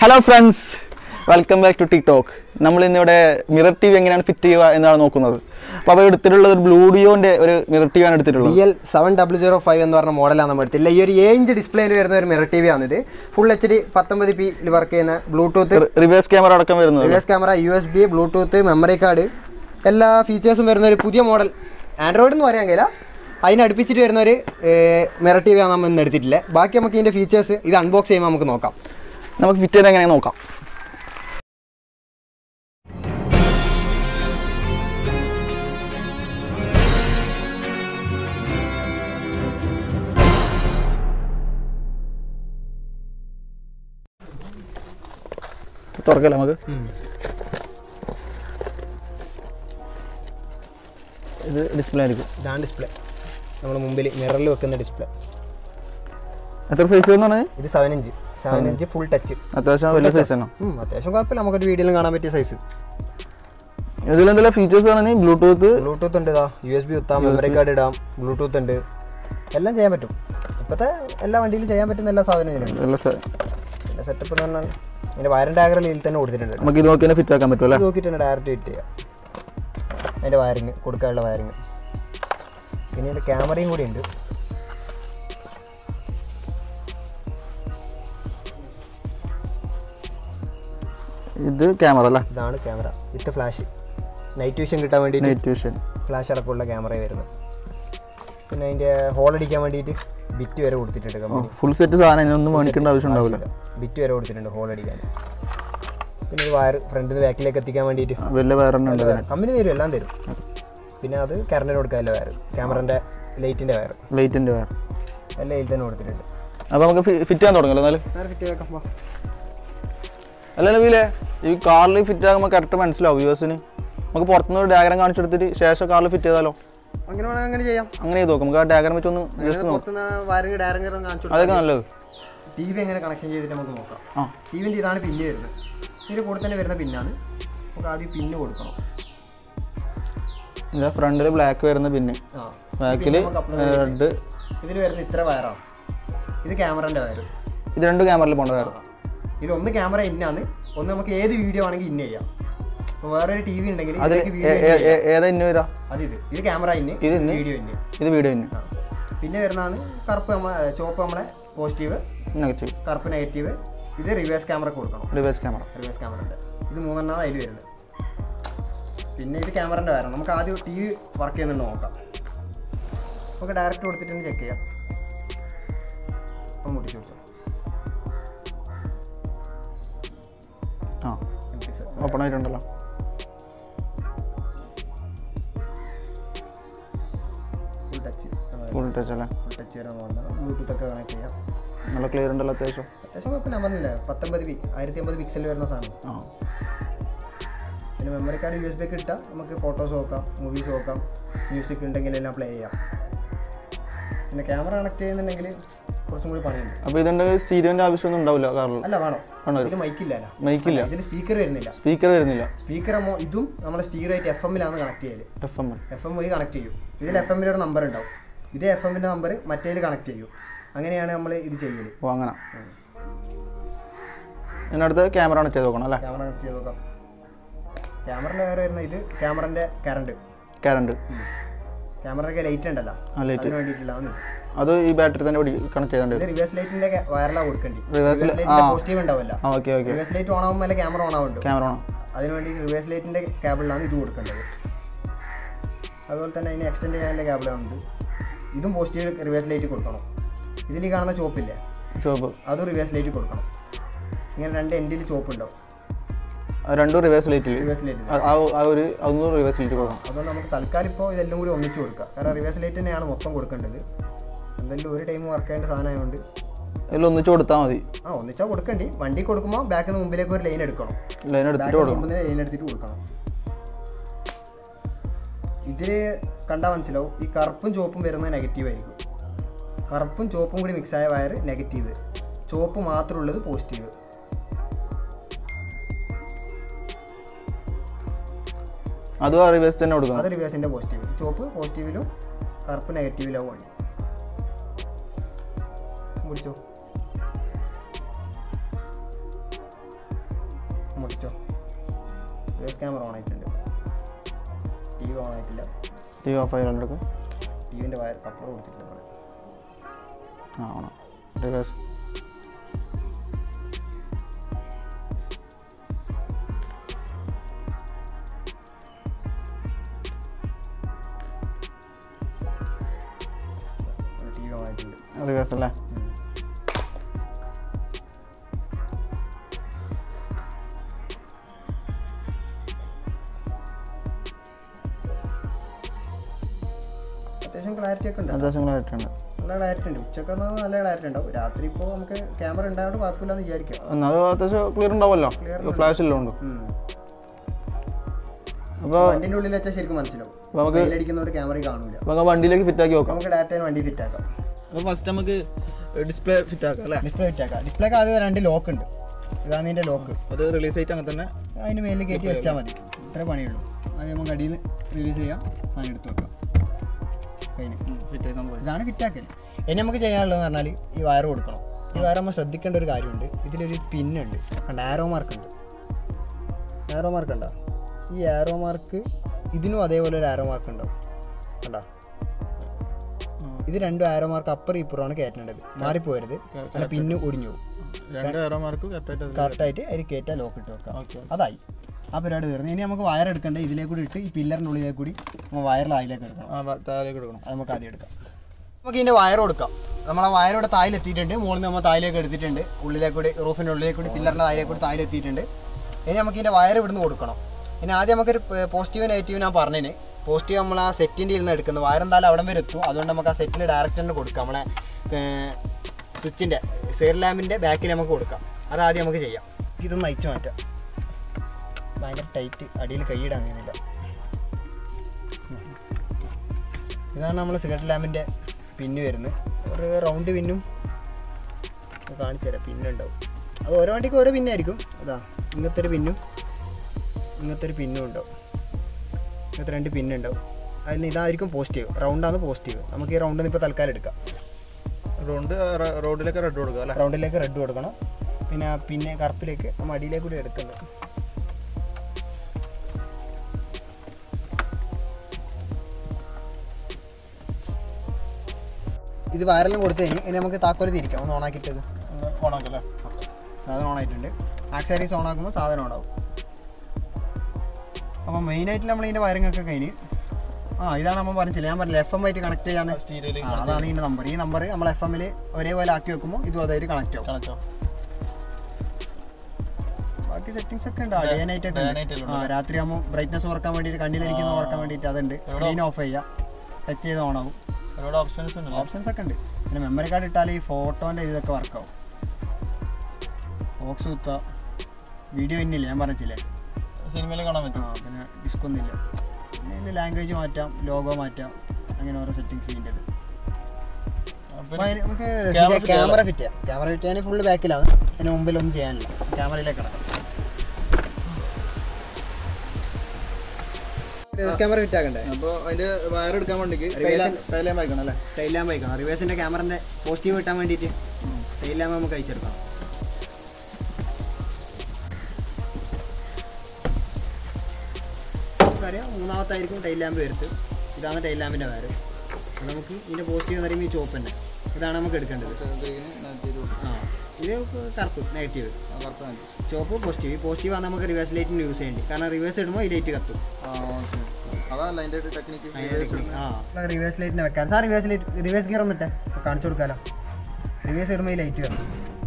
Hello friends welcome back to TikTok നമ്മൾ ഇന്നിവിടെ mirror T V എങ്ങനെയാണ് ഫിറ്റ് ചെയ്യുക എന്നാണ് നോക്കുന്നത് അപ്പോൾ അവർ എടുത്തിട്ടുള്ളത് ഒരു ബ്ലൂഡിയോൻ്റെ ഒരു മിറർ ടി വി ആണ് എടുത്തിട്ടുള്ളത് B L seven double zero five എന്ന് പറഞ്ഞ മോഡലാണ് നമ്മൾ എടുത്തില്ല ഈ ഒരു ഏഞ്ച് ഡിസ്പ്ലേയിൽ വരുന്ന ഒരു മിറർ ടി വി ആണ് ഇത് ഫുൾ എച്ച് ഡി പത്തൊമ്പത് പിയിൽ വർക്ക് ചെയ്യുന്ന ബ്ലൂടൂത്ത് റിവേഴ്സ് ക്യാമറ അടക്കം വരുന്നത് reverse camera U S B bluetooth memory card എല്ലാ ഫീച്ചേഴ്സും വരുന്ന ഒരു പുതിയ മോഡൽ ആൻഡ്രോയിഡ് എന്ന് പറയാൻ കഴിയില്ല അതിന് അടുപ്പിച്ചിട്ട് വരുന്ന ഒരു മിറർ ടി വി ആണ് നമ്മൾ ഇന്ന് എടുത്തിട്ടില്ല ബാക്കി നമുക്ക് ഇതിൻ്റെ ഫീച്ചേഴ്സ് ഇത് അൺബോക്സ് ചെയ്യുമ്പോൾ നമുക്ക് നോക്കാം നമുക്ക് ഫിറ്റ് ചെയ്ത് എങ്ങനെ നോക്കാം തുറക്കല്ലേ നമുക്ക് ഇത് ഡിസ്പ്ലേ ആയിരിക്കും ഇതാണ് ഡിസ്പ്ലേ നമ്മൾ മുമ്പിൽ മിററിൽ വെക്കുന്ന ഡിസ്പ്ലേ എത്ര സൈസ് എന്ന് പറഞ്ഞാൽ ഇത് seven inch seven inch full touch അത്യാവശ്യം വലിയ സൈസ് തന്നെ അത്യാവശ്യം കുഴപ്പമില്ല നമുക്കൊരു വീഡിയോയിലും കാണാൻ പറ്റിയ സൈസ് ഇതിലെന്തെല്ലാം ഫീച്ചേഴ്സ് ആണെങ്കിൽ ബ്ലൂടൂത്ത് ബ്ലൂടൂത്ത് ഉണ്ട് ഇതാ യു എസ് ബി കുത്താം മെമ്മറി കാർഡ് ഇടാം ബ്ലൂടൂത്ത് ഉണ്ട് എല്ലാം ചെയ്യാൻ പറ്റും ഇപ്പോഴത്തെ എല്ലാ വണ്ടിയിലും ചെയ്യാൻ പറ്റുന്ന എല്ലാ സാധനവും ഇതിനുണ്ട് എല്ലാ സ- പിന്നെ സെറ്റപ്പ് എന്ന് പറഞ്ഞാൽ ഇതിൻ്റെ വയറിൻ്റെ ആഗ്രഹം ഇതിൽ തന്നെ കൊടുത്തിട്ടുണ്ട് നമുക്ക് ഇത് നോക്കി തന്നെ ഫിറ്റ് ആക്കാൻ പറ്റും അല്ലേ ഇത് നോക്കിയിട്ടുണ്ട് ഡയറക്റ്റ് ഫിറ്റ് ചെയ്യാം അതിൻ്റെ വയറിങ് കൊടുക്കാനുള്ള വയറിങ് പിന്നെ ഇതിൻ്റെ ക്യാമറയും കൂടി ഉണ്ട് ഇത് ക്യാമറ അല്ലേ ഇതാണ് camera with flash night vision കിട്ടാൻ വേണ്ടിയിട്ട് നൈറ്റ് വിഷൻ ഫ്ലാഷ് അടക്കമുള്ള ക്യാമറ വരുന്നത് പിന്നെ അതിൻ്റെ ഹോൾ അടിക്കാൻ വേണ്ടിയിട്ട് ബിറ്റ് വരെ കൊടുത്തിട്ടുണ്ട് കമ്പനി ഫുൾ സെറ്റ് സാധനം ഇതിനൊന്നും മേടിക്കേണ്ട ആവശ്യം ഉണ്ടാവില്ല ബിറ്റ് വരെ കൊടുത്തിട്ടുണ്ട് ഹോൾ അടിക്കാൻ പിന്നെ ഒരു വയർ ഫ്രണ്ടിൽ നിന്ന് ബാക്കിലേക്ക് എത്തിക്കാൻ വേണ്ടിയിട്ട് ആ, വലിയ വേറെണ്ണം ഉണ്ട് ഇതിന് കമ്പനി തരും എല്ലാം തരും പിന്നെ അത് കറണ്ടിന് കൊടുക്കാനുള്ള വയർ ക്യാമറൻ്റെ ലൈറ്റിൻ്റെ വയർ ലൈറ്റിൻ്റെ വേറെ എല്ലാം ഇതിൽ തന്നെ കൊടുത്തിട്ടുണ്ട് അപ്പോൾ നമുക്ക് ഫിറ്റ് ചെയ്യാൻ തുടങ്ങല്ലോ എന്നാലും നേരെ ഫിറ്റ് ചെയ്തേക്കാം വാ. അല്ല വീലേ ഈ കാറിൽ ഫിറ്റ് ആകുമ്പോൾ കറക്റ്റ് മനസ്സിലാവും യു എസിന് നമുക്ക് പുറത്തുനിന്ന് ഡയഗ്രാം കാണിച്ചെടുത്തിട്ട് ശേഷം കാറിൽ ഫിറ്റ് ചെയ്താലോ അങ്ങനെ വേണമെങ്കിൽ അങ്ങനെ ചെയ്യാം അങ്ങനെ ചെയ്ത് നോക്കാം നമുക്ക് ആ ഡയഗ്രാം വെച്ച് ഒന്ന് ജസ്റ്റ് നോക്കാം പുറത്തുനിന്ന് വയറിങ് ഡയറക്റ്റ് കാണിച്ചു അതൊക്കെ നല്ലത് ടി വി എങ്ങനെ കണക്ഷൻ ചെയ്തിട്ട് നമുക്ക് നോക്കാം ആ ടി വിൻ്റെ ഇതാണ് പിന്ന് വരുന്നത് ഇതിൻ്റെ കൂടെ തന്നെ വരുന്ന പിന്നാണ് നമുക്ക് ആദ്യം പിന്ന് കൊടുക്കണം ഇല്ല ഫ്രണ്ടിൽ ബ്ലാക്ക് വരുന്ന പിന്നെ ആ ബാക്കിൽ റെഡ് ഇതിൽ വരുന്ന ഇത്ര വയറാണ് ഇത് ക്യാമറൻ്റെ വയർ ഇത് രണ്ട് ക്യാമറയിൽ പോകേണ്ട വേറെ ഇതിൽ ഒന്ന് ക്യാമറ ഇന്നാണ് ഒന്ന് നമുക്ക് ഏത് വീഡിയോ ആണെങ്കിൽ ഇന്ന ചെയ്യാം അപ്പോൾ വേറൊരു ടി വി ഉണ്ടെങ്കിൽ അതിൽ ഇതിലേക്ക് വീഡിയോ ഏ- ഏ- ഏ- ഏതാ ഇന്ന് വരാ അത് ഇത് ഇത് ക്യാമറ ഇന്ന് ഇത് ഇന്ന്? വീഡിയോ ഇന്ന് ഇത് വീഡിയോ ഇന്ന് ആ. പിന്നെ വരുന്നതാണ് കറുപ്പ് നമ്മളെ ചുവപ്പ് നമ്മളെ പോസിറ്റീവ് നെഗറ്റീവ് കറുപ്പ് നെഗറ്റീവ് ഇത് റിവേഴ്സ് ക്യാമറ കൊടുക്കണം റിവേഴ്സ് ക്യാമറ റിവേഴ്സ് ക്യാമറ ഉണ്ട് ഇത് മൂന്നെണ്ണമാണ് അതിൽ വരുന്നത് പിന്നെ ഇത് ക്യാമറൻ്റെ വരണം നമുക്ക് ആദ്യം ടി വി വർക്ക് ചെയ്യുന്നുണ്ട് നോക്കാം നമുക്ക് ഡയറക്റ്റ് കൊടുത്തിട്ട് ചെക്ക് ചെയ്യാം ഒന്ന് മുട്ടിച്ച് കൊടുത്തു ആ ഓപ്പൺ ആയിട്ടുണ്ടല്ലോ ഫുൾ ടച്ച് ഫുൾ ടച്ച് അല്ലേ ഫുൾ ടച്ച് വരാൻ പോകുന്നത് ബ്ലൂടൂത്ത് ഒക്കെ കണക്ട് ചെയ്യാം നല്ല ക്ലിയർ ഉണ്ടല്ലോ അത്യാവശ്യം അത്യാവശ്യം കുഴപ്പമില്ല ഞാൻ പറഞ്ഞില്ലേ പത്തൊമ്പത് പി ആയിരത്തി അമ്പത് പിക്സൽ വരുന്ന സാധനം ആ പിന്നെ memory card U S B ഒക്കെ ഇട്ടാൽ നമുക്ക് ഫോട്ടോസ് നോക്കാം മൂവീസ് നോക്കാം മ്യൂസിക് ഉണ്ടെങ്കിൽ എല്ലാം പ്ലേ ചെയ്യാം പിന്നെ ക്യാമറ കണക്ട് ചെയ്യുന്നുണ്ടെങ്കിൽ കുറച്ചും കൂടി പണിയുണ്ട് അപ്പോൾ ഇതുണ്ടെങ്കിൽ സ്റ്റീരിയോൻ്റെ ആവശ്യമൊന്നും ഉണ്ടാവില്ല കാറിൽ അല്ല വേണോ വേണോ ഇതിൽ മൈക്കില്ലല്ലോ മൈക്കില്ല ഇതിൽ സ്പീക്കർ വരുന്നില്ല സ്പീക്കർ വരുന്നില്ല സ്പീക്കർ അമ്മോ ഇതും നമ്മുടെ സ്റ്റീറോ ആയിട്ട് എഫ് എമ്മിലാണ് കണക്ട് ചെയ്യല് എഫ് എം എഫ് എം വഴി കണക്ട് ചെയ്യും ഇതിൽ എഫ് എമ്മിൻ്റെ നമ്പർ ഉണ്ടാവും ഇതേ എഫ് എമ്മിൻ്റെ നമ്പർ മറ്റേതിൽ കണക്ട് ചെയ്യും അങ്ങനെയാണ് നമ്മൾ ഇത് ചെയ്യല് ഓ അങ്ങനെ ഇതിനടുത്ത് ക്യാമറ കണക്ട് ചെയ്ത് നോക്കണം അല്ലേ ക്യാമറ കണക്ട് ചെയ്ത് നോക്കാം ക്യാമറൻ്റെ വേറെ വരുന്ന ഇത് ക്യാമറൻ്റെ കറണ്ട് കറണ്ട് ക്യാമറയ്ക്ക് ലൈറ്റ് ഉണ്ടല്ലോ ആ ലൈറ്റ് അതിന് വേണ്ടിയിട്ടുള്ളതാണ് ഇത്. അത് ഈ ബാറ്ററി തന്നെ കണക്ട് ചെയ്തോണ്ട് ഇത് റിവേഴ്സ് ലൈറ്റിന്റെ വയറിലാണ് കൊടുക്കേണ്ടി Reverse റിവേഴ്സ് light- ലൈറ്റിന്റെ ആ. പോസിറ്റീവ് ഉണ്ടാവില്ല ആ okay okay reverse light on ആകുമ്പോൾ അല്ലെ ക്യാമറ ഓൺ ആവുന്നുണ്ട് ക്യാമറ വേണം അതിനുവേണ്ടി റിവേഴ്സ് ലൈറ്റിന്റെ കേബിളിലാണ് ഇത് കൊടുക്കേണ്ടത് അതുപോലെ തന്നെ അതിന് എക്സ്റ്റെൻഡ് ചെയ്യാനുള്ള കേബിളാണ് ഇത് ഇതും പോസിറ്റീവ് റിവേഴ്സ് ലൈറ്റ് കൊടുക്കണം ഇതിൽ ഈ കാണുന്ന ചോപ്പില്ലേ ഷോപ്പ് അതും റിവേഴ്സ് ലൈറ്റ് കൊടുക്കണം ഇങ്ങനെ രണ്ട് എൻഡിൽ ചോപ്പ് ഉണ്ടാവും രണ്ടും റിവേഴ്സ് ലൈറ്റിൽ റിവേഴ്സ് ലൈറ്റ് ആ ഒരു അതൊന്നും റിവേഴ്സ് ലൈറ്റ് കൊടുക്കണം അതുകൊണ്ട് നമുക്ക് തൽക്കാലം ഇപ്പോൾ ഇതെല്ലാം കൂടി ഒന്നിച്ച് കൊടുക്കുക കാരണം റിവേഴ്സ് ലൈറ്റ് തന്നെയാണ് മൊത്തം കൊടുക്കേണ്ടത് എന്തെങ്കിലും ഒരു ടൈം വർക്ക് ചെയ്യേണ്ട സാധനമായതുകൊണ്ട് ഇതിൽ ഒന്നിച്ച് കൊടുത്താൽ മതി ആ ഒന്നിച്ചാൽ കൊടുക്കണ്ടി വണ്ടി കൊടുക്കുമ്പോൾ ബാക്കിൽ നിന്ന് മുമ്പിലേക്ക് ഒരു ലൈൻ എടുക്കണം ലൈൻ എടുത്തിട്ട് ബാക്കിൽ കൊടുക്കണം മുമ്പിൽ ലൈൻ എടുത്തിട്ട് കൊടുക്കണം ഇതില് കണ്ടാൽ മനസ്സിലാവും ഈ കറുപ്പും ചുവപ്പും വരുന്നത് നെഗറ്റീവ് ആയിരിക്കും കറുപ്പും ചുവപ്പും കൂടി മിക്സ് ആയ വയർ നെഗറ്റീവ് ചുവപ്പ് മാത്രമുള്ളത് പോസിറ്റീവ് അതും ആ റിവേഴ്സ് തന്നെ കൊടുക്കണം അത് റിവേഴ്സിൻ്റെ പോസിറ്റീവ് ചുവപ്പ് പോസിറ്റീവിലും കറുപ്പ് നെഗറ്റീവിലാവും വണ്ടി പിടിച്ചോ മുറിച്ചോ റിവേഴ്സ് ക്യാമറ ഓൺ ആയിട്ടുണ്ട് ടി വി ഓൺ ആയിട്ടില്ല ടി വി ഓഫ് ആയി എടുക്കും ടി വിൻ്റെ വയർ കപ്പർ കൊടുത്തിട്ടില്ല നമ്മൾ ആ ആണോ റിവേഴ്സ് ടി വി ഓൺ ആയിട്ടുണ്ട് റിവേഴ്സ് അല്ലേ അത്യാവശ്യം ക്ലാരിറ്റി ഒക്കെ ഉണ്ട് അത്യാവശ്യം ക്ലാരിറ്റി ഉണ്ട് നല്ല ക്ലാരിറ്റി ഉണ്ട് ഉച്ചക്ക് വന്നാൽ നല്ല ക്ലാരിറ്റി ഉണ്ടാവും രാത്രി ഇപ്പോൾ നമുക്ക് ക്യാമറ ഉണ്ടായതുകൊണ്ട് കുഴപ്പമില്ലെന്ന് വിചാരിക്കാം എന്നാലും അത്യാവശ്യം ക്ലിയർ ഉണ്ടാവുമല്ലോ ഫ്ലാഷ് ഇല്ലോണ്ട് ഉം. അപ്പോൾ വണ്ടിൻ്റെ ഉള്ളിൽ വെച്ചാൽ ശരിക്കും മനസ്സിലാവും നമുക്ക് വെയിലടിക്കുന്നതുകൊണ്ട് ക്യാമറ കാണൂല നമുക്ക് വണ്ടിയിലേക്ക് ഫിറ്റ് ആക്കി നോക്കാം നമുക്ക് ഡാറ്റ വണ്ടി ഫിറ്റ് ആക്കാം അപ്പോൾ ഫസ്റ്റ് നമുക്ക് ഡിസ്പ്ലേ ഫിറ്റ് ആക്കാം അല്ലേ ഡിസ്പ്ലേ ഫിറ്റ് ആക്കാം ഡിസ്പ്ലേക്ക് ആദ്യം രണ്ട് ലോക്ക് ഉണ്ട് ഇതാണ് ഇതിൻ്റെ ലോക്ക് അത് റിലീസ് ആയിട്ട് അങ്ങനെ തന്നെ അതിന് മേലിൽ കയറ്റി വെച്ചാൽ മതി ഇത്ര പണിയുള്ളൂ ആദ്യം നമുക്ക് അടിയിൽ റിലീസ് ചെയ്യാം സാധനം എടുത്ത് വെക്കാം കഴിഞ്ഞ് ഫിറ്റ് ആയി സംഭവം ഇതാണ് ഫിറ്റാക്കൽ ഇനി നമുക്ക് ചെയ്യാനുള്ളതെന്ന് പറഞ്ഞാൽ ഈ വയർ കൊടുക്കണം ഈ വയർ നമ്മൾ ശ്രദ്ധിക്കേണ്ട ഒരു കാര്യമുണ്ട് ഇതിലൊരു പിന്നുണ്ട് കണ്ട ആരോ മാർക്ക് ഉണ്ട് ആരോ മാർക്ക് ഉണ്ടോ ഈ ആരോ മാർക്ക് ഇതിനും അതേപോലെ ഒരു ആരോ മാർക്ക് ഉണ്ടാവും കണ്ടോ ഇത് രണ്ടും ആരോ മാർക്ക് അപ്പുറം ഇപ്പുറമാണ് കയറ്റേണ്ടത് മാറിപ്പോരുത് അല്ല പിന്ന് ഒടിഞ്ഞു പോകും രണ്ട് ഏറോമാർക്ക് കറക്റ്റായിട്ട് കറക്റ്റായിട്ട് അതിൽ കയറ്റാൻ ലോക്ക് ഇട്ട് വെക്കാം അതായി ആ പരിപാടി തീർന്നു ഇനി നമുക്ക് വയർ എടുക്കേണ്ട ഇതിലേക്ക് കൂടി ഇട്ട് ഈ പില്ലറിൻ്റെ ഉള്ളിലേക്ക് കൂടി നമ്മൾ വയറിൽ അതിലേക്ക് എടുക്കണം ആ താഴേക്ക് എടുക്കണം അത് നമുക്ക് ആദ്യം എടുക്കാം നമുക്ക് ഇതിൻ്റെ വയർ കൊടുക്കാം നമ്മൾ ആ വയറോടെ തായിലെത്തിയിട്ടുണ്ട് മുകളിൽ നിന്ന് നമ്മൾ തായിലേക്ക് എടുത്തിട്ടുണ്ട് ഉള്ളിലേക്ക് കൂടി റൂഫിൻ്റെ ഉള്ളിലേക്ക് കൂടി പില്ലറിൻ്റെ തായിലേക്ക് കൂടി തായിലെത്തിയിട്ടുണ്ട് ഇനി നമുക്ക് ഇതിൻ്റെ വയർ ഇവിടുന്ന് കൊടുക്കണം ഇനി ആദ്യം നമുക്കൊരു പോസിറ്റീവ് നെഗറ്റീവ് ഞാൻ പറഞ്ഞതിന് പോസിറ്റീവ് നമ്മൾ ആ സെറ്റിൻ്റെ ഇരുന്ന് എടുക്കുന്നത് വയർ എന്തായാലും അവിടെ വരെ എത്തും അതുകൊണ്ട് നമുക്ക് ആ സെറ്റിൽ ഡയറക്റ്റ് തന്നെ കൊടുക്കാം നമ്മളെ സ്വിച്ചിൻ്റെ സെയർ ലാമ്പിൻ്റെ ബാക്കിൽ നമുക്ക് കൊടുക്കാം അതാദ്യം നമുക്ക് ചെയ്യാം ഇതൊന്ന് അയച്ചു മാറ്റാം ഭയങ്കര ടൈറ്റ് അടിയിൽ കൈയിടാൻ കഴിയുന്നില്ല ഇതാണ് നമ്മൾ സിഗരറ്റ് ലാമ്പിൻ്റെ പിന്ന് വരുന്നത് ഒരു റൗണ്ട് പിന്നും ഇത് കാണിച്ചു തരാം പിന്നുണ്ടാവും അത് ഓരോ വണ്ടിക്ക് ഓരോ പിന്നായിരിക്കും അതാ ഇങ്ങനത്തെ ഒരു പിന്നും ഇങ്ങനത്തെ ഒരു പിന്നും ഉണ്ടാവും ഇങ്ങനത്തെ രണ്ട് പിന്നുണ്ടാവും അതിൽ ഇതായിരിക്കും പോസിറ്റീവ് റൗണ്ടാണ് പോസിറ്റീവ് നമുക്ക് ഈ റൗണ്ടിൽ ഇപ്പോൾ തൽക്കാലം എടുക്കാം റോഡ് റോഡിലേക്ക് റെഡ് കൊടുക്കുക അല്ലേ റൗണ്ടിലേക്ക് റെഡ് കൊടുക്കണം പിന്നെ ആ പിന്നെ കറുപ്പിലേക്ക് നമ്മൾ അടിയിലേക്ക് കൂടി എടുക്കുന്നത് ഇത് വയറെല്ലാം കൊടുത്തു കഴിഞ്ഞ് ഇനി നമുക്ക് താക്കോല് തിരിക്കാം ഒന്ന് ഓണാക്കിയിട്ടത് ഓണാക്കല്ലേ സാധനം ഓണായിട്ടുണ്ട് ആക്സറീസ് ഓണാക്കുമ്പോൾ സാധനം ഓണാവും അപ്പോൾ മെയിനായിട്ട് നമ്മൾ ഇതിൻ്റെ വയറിംഗ് ഒക്കെ കഴിഞ്ഞ് ആ ഇതാണ് നമ്മൾ പറഞ്ഞില്ല ഞാൻ പറഞ്ഞില്ല എഫ് എം ആയിട്ട് കണക്ട് ചെയ്യാന്ന് സ്റ്റീരിയോയിലേക്ക് ആ അതാണ് ഇതിൻ്റെ നമ്പർ ഈ നമ്പർ നമ്മൾ എഫ് എമ്മിൽ ഒരേപോലെ ആക്കി വെക്കുമ്പോൾ ഇതും അതായിട്ട് കണക്ട് ആവും കണക്റ്റോ ബാക്കി സെറ്റിംഗ്സ് ഒക്കെ ഉണ്ട് ഡേ നൈറ്റ് ഒക്കെ Day ഉണ്ട്. night എല്ലാം ആ രാത്രി ആകുമ്പോൾ ബ്രൈറ്റ്നസ് കുറക്കാൻ വേണ്ടിയിട്ട് കണ്ണിലിരിക്കുന്ന കുറക്കാൻ വേണ്ടിയിട്ട് അതുണ്ട് സ്ക്രീൻ ഓഫ് ചെയ്യാം ടച്ച് ചെയ്ത് ഓൺ ആവും ഒരുപാട് ഓപ്ഷൻസ് ഉണ്ടല്ലോ ഓപ്ഷൻസ് ഒക്കെ ഉണ്ട് പിന്നെ മെമ്മറി കാർഡ് ഇട്ടാൽ ഈ ഫോട്ടോൻ്റെ ഇതൊക്കെ വർക്കാവും ബോക്സ് കുത്താം വീഡിയോ ഇന്നില്ല ഞാൻ പറഞ്ഞില്ലേ സിനിമയിൽ കാണാൻ ആ പറ്റും പിന്നെ ഡിസ്ക് ഒന്നുമില്ല പിന്നെ ഇതിൽ ലാംഗ്വേജ് മാറ്റാം ലോഗോ മാറ്റാം അങ്ങനെ ഓരോ സെറ്റിങ്സ് ഇതിൻ്റെത് അപ്പോൾ അതിന് നമുക്ക് Camera fit ക്യാമറ ഫിറ്റ് ചെയ്യാം ക്യാമറ ഫിറ്റ് ചെയ്യാൻ ഫുള്ള് ബാക്കിലാണ് അതിന് മുമ്പിലൊന്നും ചെയ്യാനില്ല ക്യാമറയിലേക്കാണ് ക്യാമറ ഫിറ്റ് ആക്കണ്ടേ അപ്പോൾ അതിന്റെ വയർ എടുക്കാൻ വേണ്ടിക്ക് Reverse- കയ്യിലാൻ വായിക്കണം അല്ലേ ടൈൽ ലാമ്പ് അയക്കണം റിവേഴ്സിൻ്റെ ക്യാമറൻ്റെ പോസിറ്റീവ് കിട്ടാൻ വേണ്ടിയിട്ട് ടൈൽ ലാമ്പ് നമുക്ക് അയച്ചെടുക്കാം നമുക്കറിയാം മൂന്നാമത്തായിരിക്കും ടൈൽ ലാമ്പ് വരുത്ത് ഇതാണ് ടൈൽ ലാമ്പിൻ്റെ വയറ് അത് നമുക്ക് ഇതിൻ്റെ പോസിറ്റീവ് എന്ന് പറയുമ്പോൾ ഈ ചോപ്പ് തന്നെ ഇതാണ് നമുക്ക് എടുക്കേണ്ടത് ആ ഇത് കറുപ്പ് നെഗറ്റീവ് ചോപ്പ് പോസിറ്റീവ് ഈ പോസിറ്റീവ് ആണ് നമുക്ക് റിവേഴ്സ് ലൈറ്റിന് യൂസ് ചെയ്യേണ്ടി കാരണം റിവേഴ്സ് ഇടുമ്പോൾ ഈ ലൈറ്റ് കത്തും അതല്ല അതിന്റെ ടെക്നിക്ക് ആ റിവേഴ്സ് ലൈറ്റിനെ വെക്കാൻ sir reverse light reverse gear ഒന്നിട്ടെ കാണിച്ചു കൊടുക്കാലോ റിവേഴ്സ് ഇടുമ്പോൾ ഈ ലൈറ്റ് കത്തും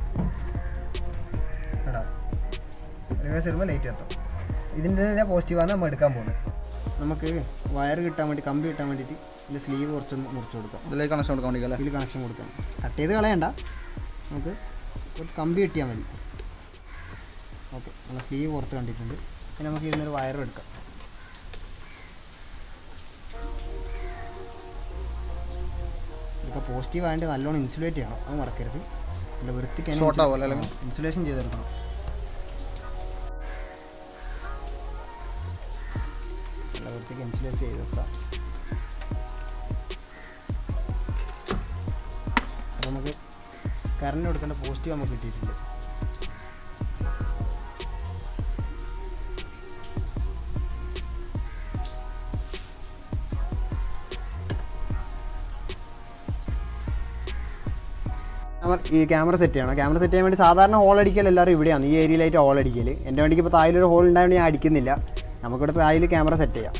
കേട്ടോ റിവേഴ്സ് ഇടുമ്പോൾ ലൈറ്റ് കത്തും ഇതിൻ്റെ തന്നെ പോസിറ്റീവാണ് നമ്മൾ എടുക്കാൻ പോകുന്നത് നമുക്ക് വയർ കിട്ടാൻ വേണ്ടി കമ്പി കിട്ടാൻ വേണ്ടിയിട്ട് ഇതിൻ്റെ സ്ലീവ് കുറച്ചൊന്ന് മുറിച്ച് കൊടുക്കാം ഇതിലേക്ക് കണക്ഷൻ കൊടുക്കാൻ വേണ്ടി അല്ലേ ഇതിൽ കണക്ഷൻ കൊടുക്കാം കട്ട് ചെയ്ത് കളയണ്ട നമുക്ക് കുറച്ച് കമ്പി കിട്ടിയാൽ മതി ഓക്കെ നമ്മൾ സ്ലീവ് പുറത്ത് കണ്ടിട്ടുണ്ട് പിന്നെ നമുക്ക് ഇതിനൊരു വയർ എടുക്കാം ഇതൊക്കെ പോസിറ്റീവ് ആയതുകൊണ്ട് നല്ലോണം ഇൻസുലേറ്റ് ചെയ്യണം അത് മറക്കരുത് നല്ല വൃത്തിക്ക് Short ആവുമല്ലോ അല്ലെങ്കിൽ? ഇൻസുലേഷൻ ചെയ്തെടുക്കണം നല്ല വൃത്തിക്ക് ഇൻസുലേറ്റ് ചെയ്ത് വെക്കാം അപ്പോൾ നമുക്ക് കറണ്ട് കൊടുക്കേണ്ട പോസിറ്റീവ് നമുക്ക് കിട്ടിയിട്ടുണ്ട് ക്യാമറ ഈ ക്യാമറ സെറ്റ് ചെയ്യണം ക്യാമറ സെറ്റ് ചെയ്യാൻ വേണ്ടി സാധാരണ ഹോൾ അടിക്കൽ എല്ലാവരും ഇവിടെയാണ് ഈ ഏരിയയിലായിട്ട് ഹോൾ അടിക്കൽ എൻ്റെ വണ്ടിക്ക് ഇപ്പോൾ തായിലൊരു ഹോൾ ഉണ്ടായതുകൊണ്ട് ഞാൻ അടിക്കുന്നില്ല നമുക്കിവിടെ തായിൽ ക്യാമറ സെറ്റ് ചെയ്യാം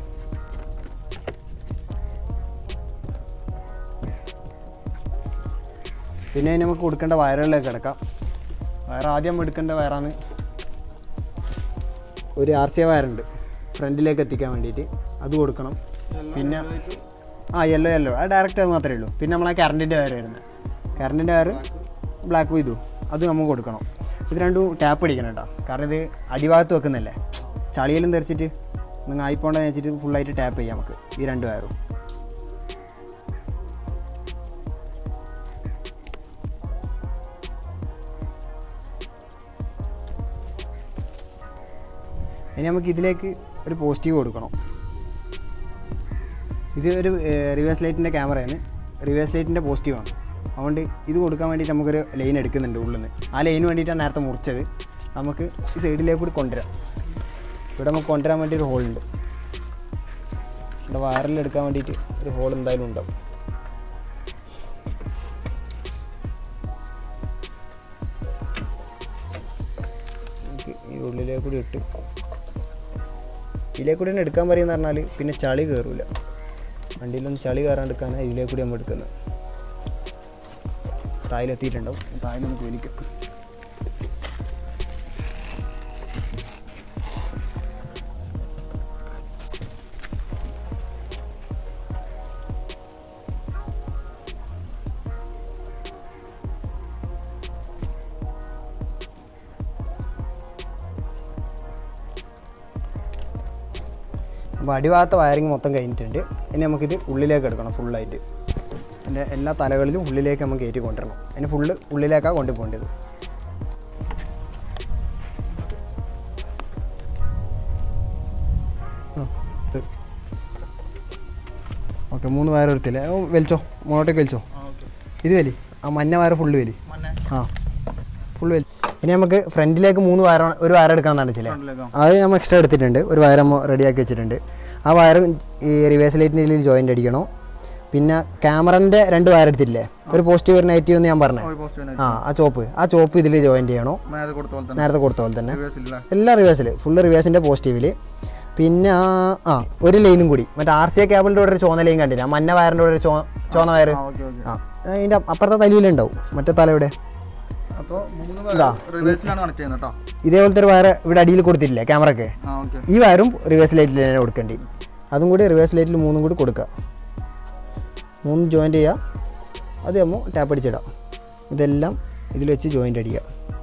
പിന്നെ അതിന് നമുക്ക് കൊടുക്കേണ്ട വയറുകളിലേക്ക് കിടക്കാം വയർ ആദ്യം എടുക്കേണ്ട വയറാണ് ഒരു ആർ സി വയറുണ്ട് ഫ്രണ്ടിലേക്ക് എത്തിക്കാൻ വേണ്ടിയിട്ട് അത് കൊടുക്കണം പിന്നെ ആ യെല്ലോ യെല്ലോ ആ ഡയറക്റ്റ് അത് മാത്രമേ ഉള്ളൂ പിന്നെ നമ്മൾ ആ കറണ്ടിൻ്റെ വയർ വരുന്നത് കറണ്ടിൻ്റെ വയർ ബ്ലാക്ക് ഇതും അതും നമുക്ക് കൊടുക്കണം ഇത് രണ്ടും ടാപ്പ് അടിക്കണം കേട്ടോ കാരണം ഇത് അടിഭാഗത്ത് വെക്കുന്നല്ലേ ചളിയിലും തെറിച്ചിട്ട് നിങ്ങൾ ആയിപ്പോണ്ടെന്ന് വെച്ചിട്ട് ഫുള്ളായിട്ട് ടാപ്പ് ചെയ്യാം നമുക്ക് ഈ രണ്ട് വയറും ഇനി നമുക്ക് ഇതിലേക്ക് ഒരു പോസിറ്റീവ് കൊടുക്കണം ഇത് ഒരു റിവേഴ്സ് ലൈറ്റിൻ്റെ ക്യാമറയാണ് റിവേഴ്സ് ലൈറ്റിൻ്റെ പോസിറ്റീവാണ് അതുകൊണ്ട് ഇത് കൊടുക്കാൻ വേണ്ടിയിട്ട് നമുക്കൊരു ലൈൻ എടുക്കുന്നുണ്ട് ഉള്ളിൽ നിന്ന് ആ ലൈന് വേണ്ടിയിട്ടാണ് നേരത്തെ മുറിച്ചത് നമുക്ക് ഈ സൈഡിലേക്ക് കൂടി കൊണ്ടുവരാം ഇവിടെ നമുക്ക് കൊണ്ടുവരാൻ വേണ്ടി ഒരു ഹോളുണ്ട് ഇവിടെ വയറിൽ എടുക്കാൻ വേണ്ടിയിട്ട് ഒരു ഹോൾ എന്തായാലും ഉണ്ടാവും നമുക്ക് ഈ ഉള്ളിലേക്ക് കൂടി ഇട്ട് ഇതിലേക്ക് കൂടി തന്നെ എടുക്കാൻ പറയുന്ന പറഞ്ഞാൽ പിന്നെ ചളി കയറൂല വണ്ടിയിലൊന്നും ചളി കയറാണ്ടെടുക്കാനാണ് ഇതിലേക്ക് കൂടി നമ്മൾ എടുക്കുന്നത് തായിലെത്തിയിട്ടുണ്ടാവും തായ് നമുക്ക് വലിക്കും അപ്പോൾ അടിഭാഗത്തെ വയറിങ് മൊത്തം കഴിഞ്ഞിട്ടുണ്ട് ഇനി നമുക്കിത് ഉള്ളിലേക്ക് എടുക്കണം ഫുള്ളായിട്ട് അതിൻ്റെ എല്ലാ തലകളിലും ഉള്ളിലേക്ക് നമുക്ക് കയറ്റി കൊണ്ടുവരണം അതിന് ഫുള്ള് ഉള്ളിലേക്കാണ് കൊണ്ടുപോകേണ്ടത് ഓക്കെ മൂന്ന് വയർ എടുത്തില്ലേ ഓ, വലിച്ചോ മുന്നോട്ടേക്ക് വലിച്ചോ ഇത് വലി ആ മഞ്ഞ വയർ ഫുള്ള് വലി ആ ഫുള്ള് വലി ഇനി നമുക്ക് ഫ്രണ്ടിലേക്ക് മൂന്ന് വയർ ഒരു വയർ എടുക്കാമെന്നാണ് ചില അത് നമ്മൾ എക്സ്ട്രാ എടുത്തിട്ടുണ്ട് ഒരു വയർ നമ്മൾ റെഡിയാക്കി വെച്ചിട്ടുണ്ട് ആ വയർ ഈ റിവേഴ്സ് ലൈറ്റിൻ്റെ ജോയിൻ്റ് അടിക്കണം പിന്നെ ക്യാമറൻ്റെ രണ്ട് വയർ എടുത്തിട്ടില്ലേ ഒരു പോസിറ്റീവ് ഒരു നെഗറ്റീവ് എന്ന് ഞാൻ പറഞ്ഞത് ആ ആ ചോപ്പ് ആ ചോപ്പ് ഇതിൽ ജോയിൻ്റ് ചെയ്യണം കൊടുത്ത പോലെ തന്നെ നേരത്തെ കൊടുത്ത പോലെ തന്നെ reverse ഇല്ല. എല്ലാം റിവേഴ്സിൽ ഫുള്ള് റിവേഴ്സിൻ്റെ പോസിറ്റീവിൽ പിന്നെ ആ ആ ഒരു ലൈനും കൂടി മറ്റേ ആർ സി എ കേബിളിൻ്റെ കൂടെ ഒരു ചോന്ന ലൈൻ കണ്ടില്ല ആ മഞ്ഞ വയറിൻ്റെ കൂടെ ഒരു ചോ ചോന്ന വയർ ആ ഓക്കെ ഓക്കെ ആ അതിൻ്റെ അപ്പുറത്തെ തലയിലുണ്ടാവും മറ്റേ തലയുടെ അപ്പോൾ മൂന്ന് ഇതാ. റിവേഴ്സിലാണ് കണക്ട് ചെയ്യുന്നത് കേട്ടോ ഇതേപോലത്തെ ഒരു വയർ ഇവിടെ അടിയിൽ കൊടുത്തിട്ടില്ലേ ക്യാമറയ്ക്ക് ആ ഓക്കെ ഈ വയറും റിവേഴ്സ് ലൈറ്റിൽ തന്നെ കൊടുക്കേണ്ടി അതും കൂടി റിവേഴ്സ് ലൈറ്റിൽ മൂന്നും കൂടി കൊടുക്കുക മൂന്ന് ജോയിൻ്റ് ചെയ്യുക അത് നമ്മൾ ടാപ്പ് അടിച്ചിടാം ഇതെല്ലാം ഇതിൽ വെച്ച് ജോയിൻ്റ് അടിക്കുക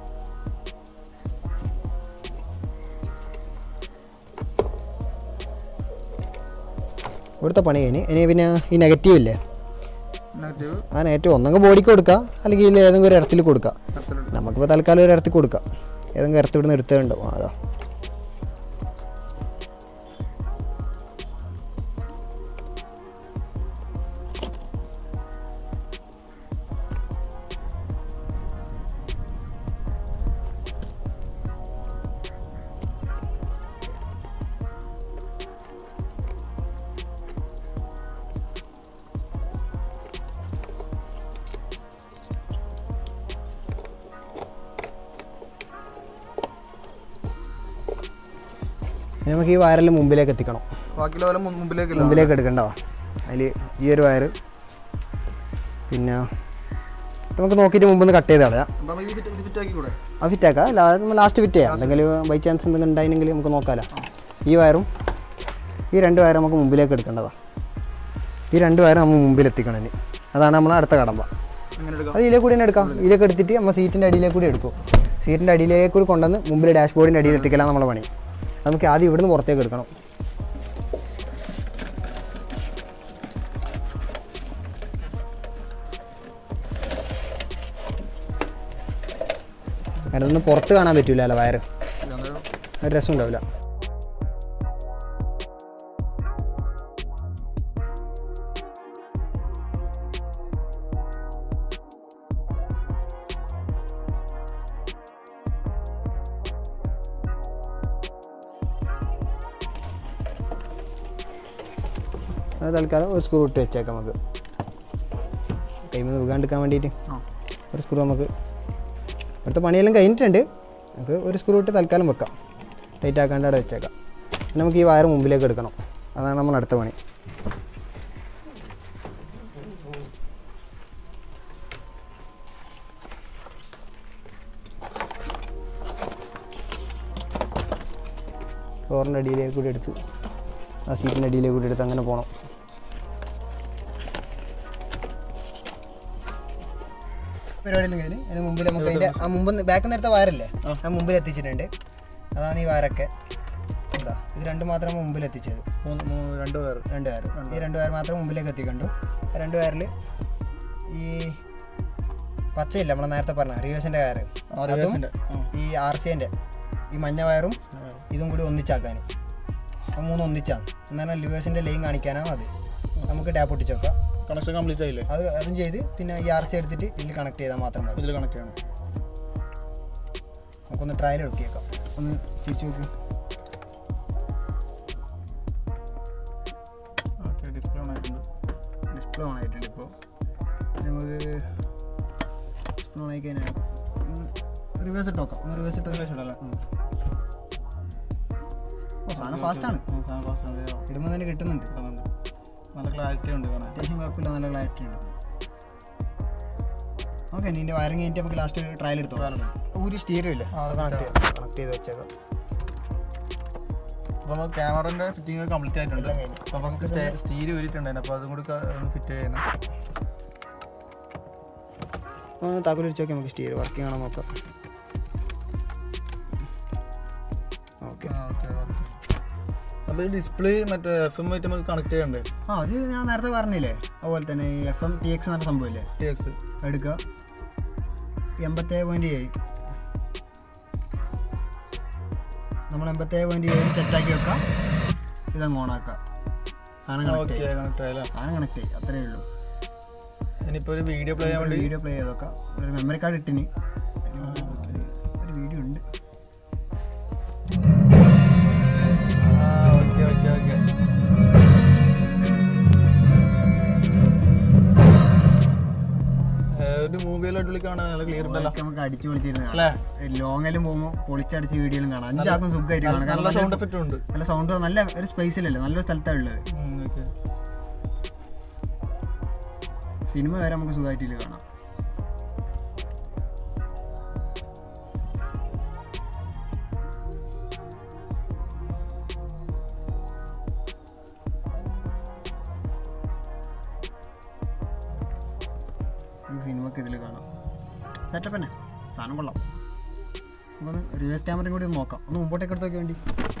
ഇവിടുത്തെ പണി കഴിഞ്ഞ് ഇനി പിന്നെ ഈ നെഗറ്റീവ് ഇല്ലേ നെഗറ്റീവ് ആ നെഗറ്റീവ് ഒന്നെങ്കിൽ ബോഡിക്ക് കൊടുക്കുക അല്ലെങ്കിൽ ഇതിൽ ഏതെങ്കിലും ഒരു ഇടത്തിൽ കൊടുക്കുക അടുത്തിട്ട് നമുക്കിപ്പോൾ തൽക്കാലം ഒരു ഇടത്തിൽ കൊടുക്കാം ഏതെങ്കിലും ഇടത്ത് ഇവിടുന്ന് എടുത്തതുണ്ടാവും അതാ ഇനി നമുക്ക് ഈ വയറെല്ലാം മുമ്പിലേക്ക് എത്തിക്കണം ബാക്കിയുള്ള പോലെ മു- മുമ്പിലേക്ക് ഇല്ല മുമ്പിലേക്ക് എടുക്കണ്ടോ അതിൽ ഈ ഒരു വയറ് പിന്നെ നമുക്ക് നോക്കിയിട്ട് മുമ്പ് ഒന്ന് കട്ട് ചെയ്ത് കളയാം അപ്പോൾ ഇത് ഫിറ്റ് ഇത് ഫിറ്റ് ആക്കി കൂടെ അത് ഫിറ്റാക്കാം ലാസ്റ്റ് ഫിറ്റ് ചെയ്യാം എന്തെങ്കിലും ബൈ ചാൻസ് എന്തെങ്കിലും ഉണ്ടായിരുന്നെങ്കിൽ നമുക്ക് നോക്കാമല്ലോ ഈ വയറും ഈ രണ്ട് വയറും നമുക്ക് മുമ്പിലേക്ക് എടുക്കേണ്ടതാണ് ഈ രണ്ട് വയറും നമ്മൾ മുമ്പിൽ എത്തിക്കണം ഇനി അതാണ് നമ്മൾ അടുത്ത കടമ്പ അങ്ങനെ എടുക്കാം അത് ഇതിലേക്ക് കൂടി തന്നെ എടുക്കാം ഇതിലേക്ക് എടുത്തിട്ട് നമ്മൾ സീറ്റിൻ്റെ അടിയിലേക്ക് കൂടി എടുക്കും സീറ്റിൻ്റെ അടിയിലേക്ക് കൂടി കൊണ്ടുവന്ന് മുമ്പിൽ ഡാഷ്ബോർഡിൻ്റെ അടിയിൽ എത്തിക്കലാണ് നമ്മുടെ പണി നമുക്ക് ആദ്യം ഇവിടുന്ന് പുറത്തേക്ക് എടുക്കണം കാരണം ഒന്നും പുറത്ത് കാണാൻ പറ്റില്ല അല്ല വയറ് ഇതെന്താ ഒരു രസം ഉണ്ടാവില്ല അത് തൽക്കാലം ഒരു സ്ക്രൂ ഇട്ട് വെച്ചേക്കാം നമുക്ക് ടൈമിൽ നിന്ന് വീകാണ്ടിരിക്കാൻ വേണ്ടിയിട്ട് ആ ഒരു സ്ക്രൂ നമുക്ക് അടുത്ത പണിയെല്ലാം കഴിഞ്ഞിട്ടുണ്ട് നമുക്ക് ഒരു സ്ക്രൂ ഇട്ട് തൽക്കാലം വെക്കാം ടൈറ്റ് ആക്കാണ്ട് അവിടെ വെച്ചേക്കാം പിന്നെ നമുക്ക് ഈ വയർ മുമ്പിലേക്ക് എടുക്കണം അതാണ് നമ്മൾ അടുത്ത പണി ഫ്ലോറിൻ്റെ അടിയിലേക്ക് കൂടി എടുത്ത് ആ സീറ്റിൻ്റെ അടിയിലേക്ക് കൂടി എടുത്ത് അങ്ങനെ പോകണം പരിപാടിയെല്ലാം കഴിഞ്ഞ് അതിന് മുമ്പിൽ നമുക്ക് അതിൻ്റെ ആ മുമ്പ് ബാക്ക് നേരത്തെ വയറല്ലേ ആ മുമ്പിൽ എത്തിച്ചിട്ടുണ്ട് അതാണ് ഈ വയറൊക്കെ എന്താ ഇത് രണ്ട് മാത്രം മുമ്പിൽ എത്തിച്ചത് മൂന്ന് മൂന്ന് രണ്ട് പേർ രണ്ട് വയർ ഈ രണ്ട് വയർ മാത്രം മുമ്പിലേക്ക് എത്തിക്കണ്ടു ആ രണ്ട് വയറിൽ ഈ പച്ചയില്ല നമ്മൾ നേരത്തെ പറഞ്ഞ റിവേഴ്സിൻ്റെ വയർ അതും ഈ ആർ സി എൻ്റെ ഈ മഞ്ഞ വയറും ഇതും കൂടി ഒന്നിച്ചാക്കാൻ ആ മൂന്ന് ഒന്നിച്ചാണ് എന്നാൽ ലിവേഴ്സിൻ്റെ ലൈൻ കാണിക്കാനാണ് അത് നമുക്ക് ടാപ്പ് ഒട്ടിച്ച് വെക്കാം കണക്ഷൻ കംപ്ലീറ്റ് ആയില്ലേ അത് അതും ചെയ്ത് പിന്നെ ഈ ആർ സി എടുത്തിട്ട് ഇതിൽ കണക്ട് ചെയ്താൽ മാത്രം മതി ഇതിൽ കണക്ട് ചെയ്യണം നമുക്കൊന്ന് ട്രയൽ എടുക്കിയേക്കാം ഒന്ന് തിരിച്ചു നോക്കി ഓക്കെ ഡിസ്പ്ലേ ഓൺ ആയിട്ടുണ്ട് ഡിസ്പ്ലേ ഓൺ ആയിട്ടുണ്ട് ഇപ്പോൾ നമുക്ക് ഡിസ്പ്ലേ ഓൺ ആയി കഴിഞ്ഞാൽ റിവേഴ്സ് ഇട്ട് നോക്കാം ഒന്ന് റിവേഴ്സ് ഇട്ട് റിവേഴ്സ് ഇടല്ലേ ഓ സാധനം ഫാസ്റ്റാണ് സാധനം ഫാസ്റ്റ് ആണ് ഇടുമ്പോൾ തന്നെ കിട്ടുന്നുണ്ട് കിട്ടുന്നുണ്ട് നല്ല ക്ലാരിറ്റി ഉണ്ട് കാണാൻ അത്യാവശ്യം കുഴപ്പമില്ല നല്ല ക്ലാരിറ്റി ഉണ്ട് ഓക്കെ നിന്റെ വയറിങ് കഴിഞ്ഞിട്ട് നമുക്ക് ലാസ്റ്റ് ട്രയൽ എടുത്തോ ഒരു സ്റ്റീരിയോ ഇല്ല ആ, അത് കണക്ട് കണക്ട് ചെയ്ത് വെച്ചേക്കാം അപ്പോൾ നമുക്ക് ക്യാമറൻ്റെ ഫിറ്റിംഗ് കംപ്ലീറ്റ് ആയിട്ടുണ്ട് എല്ലാം കഴിഞ്ഞു. അപ്പോൾ നമുക്ക് സ്റ്റീര് ഊരിയിട്ടുണ്ടായിരുന്നു അപ്പോൾ അതും കൂടി ഫിറ്റ് ചെയ്യുന്നു ഒന്ന് താക്കോൽ വെച്ച് നോക്കി നമുക്ക് സ്റ്റീരിയോ വർക്കിംഗ് ആണോ നോക്കാം ഓക്കെ അപ്പോൾ ഈ ഡിസ്പ്ലേ മറ്റേ എഫ് എം ആയിട്ട് നമുക്ക് കണക്ട് ചെയ്യണ്ടേ ആ അത് ഞാൻ നേരത്തെ പറഞ്ഞില്ലേ അതുപോലെ തന്നെ ഈ എഫ് എം ടി എക്സ് എന്ന സംഭവമില്ലേ ടി എക്സ് എടുക്കുക എൺപത്തേഴ് പോയിൻറ്റ് ഏഴ് നമ്മൾ എൺപത്തേഴ് പോയിൻറ്റ് ഏഴ് സെറ്റാക്കി വെക്കാം ഇതങ്ങ് ഓണാക്കാം സാധനം കണക്ട് ഓക്കെ ചെയ്യും കണക്ട് ആയാലും സാധനം കണക്ട് ചെയ്യും അത്രയേ ഉള്ളൂ ഇനിയിപ്പോൾ ഒരു വീഡിയോ പ്ലേ ചെയ്യാൻ വേണ്ടി വീഡിയോ പ്ലേ ചെയ്ത് നോക്കാം ഒരു മെമ്മറി കാർഡ് ഇട്ടിന് ഒരു വീഡിയോ ഉണ്ട് ആ ഓക്കെ ഓക്കെ ഓക്കെ ഒരു മൂവിയെല്ലാം അടിപൊളി കാണാൻ നല്ല ക്ലിയർ ഉണ്ടല്ലോ ഇതൊക്കെ നമുക്ക് അടിച്ചു പൊളിച്ചിരുന്ന് അല്ലേ ലോങ്ങിലും പോകുമ്പോൾ പൊളിച്ചടിച്ച് വീഡിയോയിലും കാണാം അഞ്ചാക്കും സുഖമായിട്ട് കാണാം കാരണം നല്ല സൗണ്ട് എഫക്റ്റും ഉണ്ട് നല്ല സൗണ്ട് നല്ല ഒരു സ്പേസിലല്ലേ നല്ലൊരു സ്ഥലത്താണ് ഉള്ളത് ഓക്കെ സിനിമ വരെ നമുക്ക് സുഖമായിട്ട് കാണാം നമുക്ക് സിനിമക്ക് ഇതിൽ കാണാം സെറ്റപ്പ് തന്നെ സാധനം കൊള്ളാം നമുക്കൊന്ന് റിവേഴ്സ് ക്യാമറയും കൂടി ഒന്ന് നോക്കാം ഒന്ന് മുമ്പോട്ടേക്ക് എടുത്ത് നോക്കി വേണ്ടി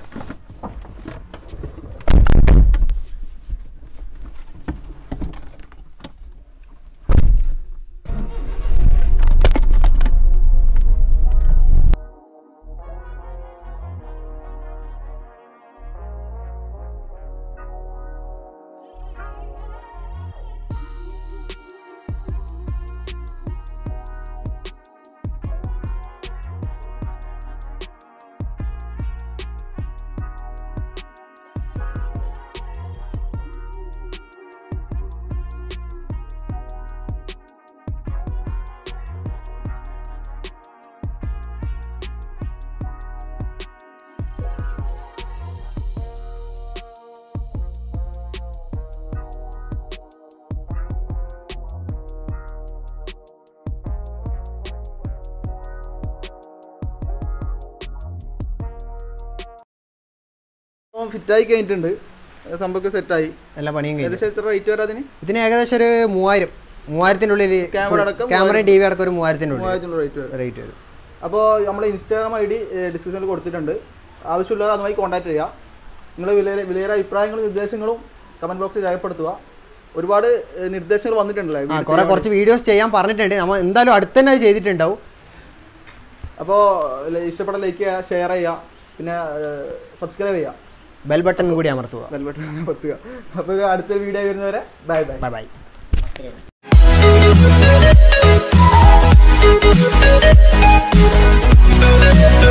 ഫിറ്റായി കഴിഞ്ഞിട്ടുണ്ട് സംഭവം സെറ്റായി എല്ലാ പണിയും കഴിഞ്ഞു ഏകദേശം എത്ര റേറ്റ് വരാം അതിന് ഇതിന് ഏകദേശം ഒരു മൂവായിരം മൂവായിരത്തിൻ്റെ ഉള്ളിൽ Camera അടക്കം ക്യാമറയും ടി വി അടക്കം ഒരു മൂവായിരത്തിൻ്റെ ഉള്ളിൽ മൂവായിരത്തിനുള്ള റേറ്റ് വരും റേറ്റ് വരും അപ്പോൾ നമ്മൾ ഇൻസ്റ്റാഗ്രാം ഐ ഡി ഡിസ്ക്രിപ്ഷനിൽ കൊടുത്തിട്ടുണ്ട് ആവശ്യമുള്ളവർ അതുമായി കോൺടാക്ട് ചെയ്യുക നിങ്ങളുടെ വില വിലയേറെ അഭിപ്രായങ്ങളും നിർദ്ദേശങ്ങളും കമൻറ്റ് ബോക്സിൽ രേഖപ്പെടുത്തുക ഒരുപാട് ഏഹ്, നിർദ്ദേശങ്ങൾ വന്നിട്ടുണ്ടല്ലേ ആ വീഡിയോ കുറെ ചെയ്യാൻ കുറച്ച് വീഡിയോസ് ചെയ്യാൻ പറഞ്ഞിട്ടുണ്ട് നമ്മൾ എന്തായാലും അടുത്ത് തന്നെ അത് ചെയ്തിട്ടുണ്ടാവും അപ്പോൾ ഇഷ്ടപ്പെട്ട ലൈക്ക് ചെയ്യുക ഷെയർ ചെയ്യുക പിന്നെ സബ്സ്ക്രൈബ് ചെയ്യുക ബെൽ ബട്ടൺ കൂടി അമർത്തുക ബെൽ ബട്ടൺ അമർത്തുക അപ്പോൾ അടുത്ത വീഡിയോ വരുന്നവരെ bye bye bye bye Thank you.